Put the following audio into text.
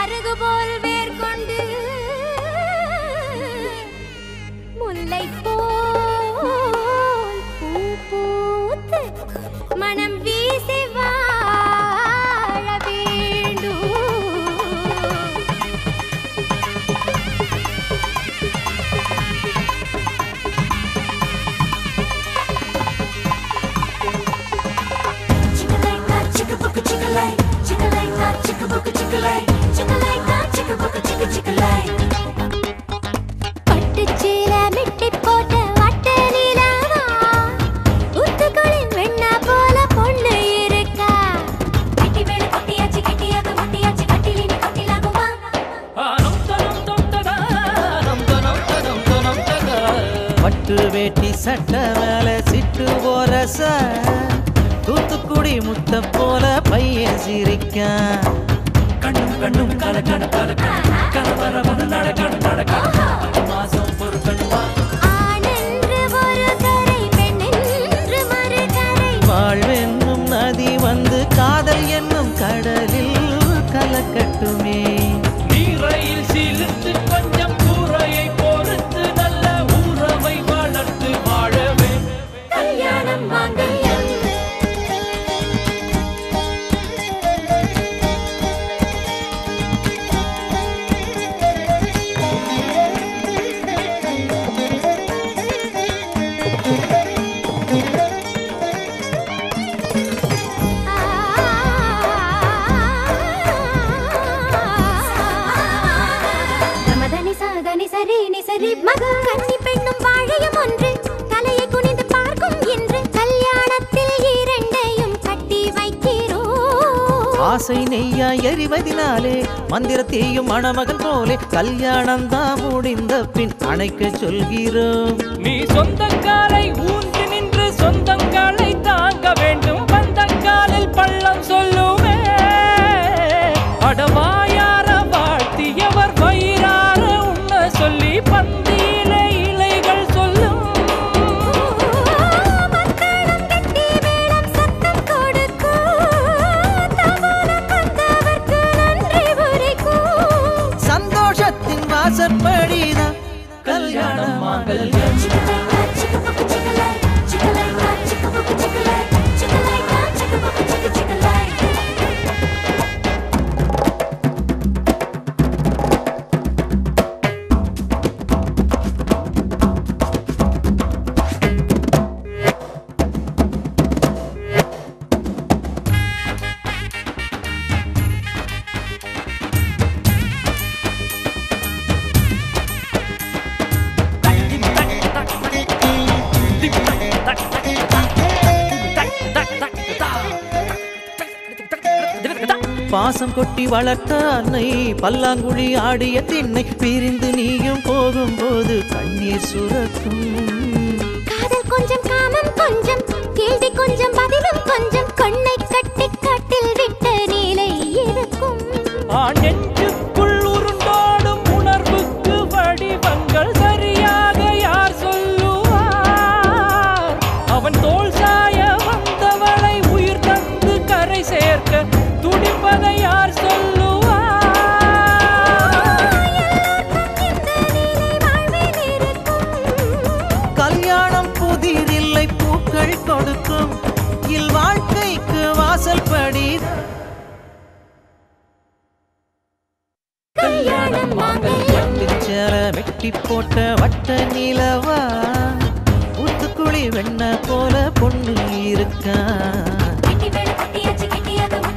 சருகு போல் வேர் கொண்டு முல்லை போல் பூ பூத்து மனம் வீசி வாழ வேண்டும் Chicka-like-a, chicka-booka, chicka-like. Chicka-like-a, chicka-booka, chicka-like. Chicka-like-a, chicka-booka, chicka-chicka-like. பட்டுச்சீல மிட்டி போட்ட வட்ட நிலாவா ஊத்துக்குளின் வெண்ணா போல பொண்ணு இருக்கா கட்டி மேல கொட்டியாச்சு, கெட்டியாக முட்டியாச்சு, கட்டிலினி கட்டிலாகுமா? பட்டு வேட்டி சட்டை மேல சிட்டு போரச தூத்துக்குடி முத்த போல பையன் சிரிக்கான் கண்ணும் கண்ணும் கலக்கண கலக்கண கலவரவன நடக்கண நடக்கண மாசம் பொறுக்கணுமா ஆணென்று ஒரு கரை பெண்ணென்று மறுகரை வாழ்வென்னும் நதி வந்து காதல் என்னும் கடலில் கலக்கட்டுமே நீரையில் சீலித்து கொஞ்சம் கூரையை பொறுத்து நல்ல உறவை வளர்த்து வாழவே கல்யாணம் மாங்கல்யம் மதனி சாதனி சரி நி சரி மக கன்னி பெண்ணும் வாழையும் ஒன்று தலையை குனிந்து பார்க்கும் என்று கல்யாணத்தில் இரண்டையும் கட்டி வைக்கிறோம் ஆசை நெய்யா எறிவதினாலே மந்திரத்தையும் மணமகன் போலே கல்யாணம் தான் முடிந்த பின் அணைக்க சொல்கிறோம் நீ சொந்தக்காலை ஊன்றி நின்று சொந்தங்களை தாங்க வேண்டும் பந்தங்காலில் பள்ளம் சொல்லுமே அடவாயார வாழ்த்தியவர் வயிறார உண்ண சொல்லி பந்தியில இலைகள் சொல்லும் மக்களும் கட்டி மேளம் சத்தம் கொடுக்கும் தவணம் வந்தவர்க்கு நன்றி உரைக்கும் சந்தோஷத்தின் வாசற்படிதான் கல்யாணம் மாங்கல்யம் Chicka-like-a, chicka-booka, chicka-like. Chicka-like-a, chicka-booka, chicka-like. Chicka-like-a, chicka-booka, chicka-chicka-like. பாசம் கொட்டி வளர்த்த அன்னை பல்லாங்குழி ஆடிய திண்ணை பிரிந்து நீயும் போகும்போது கண்ணீர் சுரக்கும் காதல் கொஞ்சம் காமம் கொஞ்சம் கேள்வி கொஞ்சம் பதிலும் கொஞ்சம் கண்ணை கட்டி காட்டில் விட்ட நிலை இருக்கும் ஆண் நெஞ்சுக்குள் உருண்டோடும் உணர்வுக்கு வடிவங்கள் சரியாக யார் சொல்லுவார் அவன் தோல் சாய வந்தவளை உயிர் தந்து கரை சேர்க்க துடிப்பதை யார் சொல்லுவார் இந்த நிலை வாழ்வில் இருக்கும் கல்யாணம் புதிதில்லை பூக்கள் கொடுக்கும் இல் வாழ்க்கைக்கு வாசல் படி கல்யாணம் மாங்கல்யம் சேர வெட்டி போட்ட வட்ட நிலவா ஊத்துக்குழி வெண்ண போல பொண்ணு இருக்கா கட்டி மேல கொட்டியாச்சு, கெட்டியாக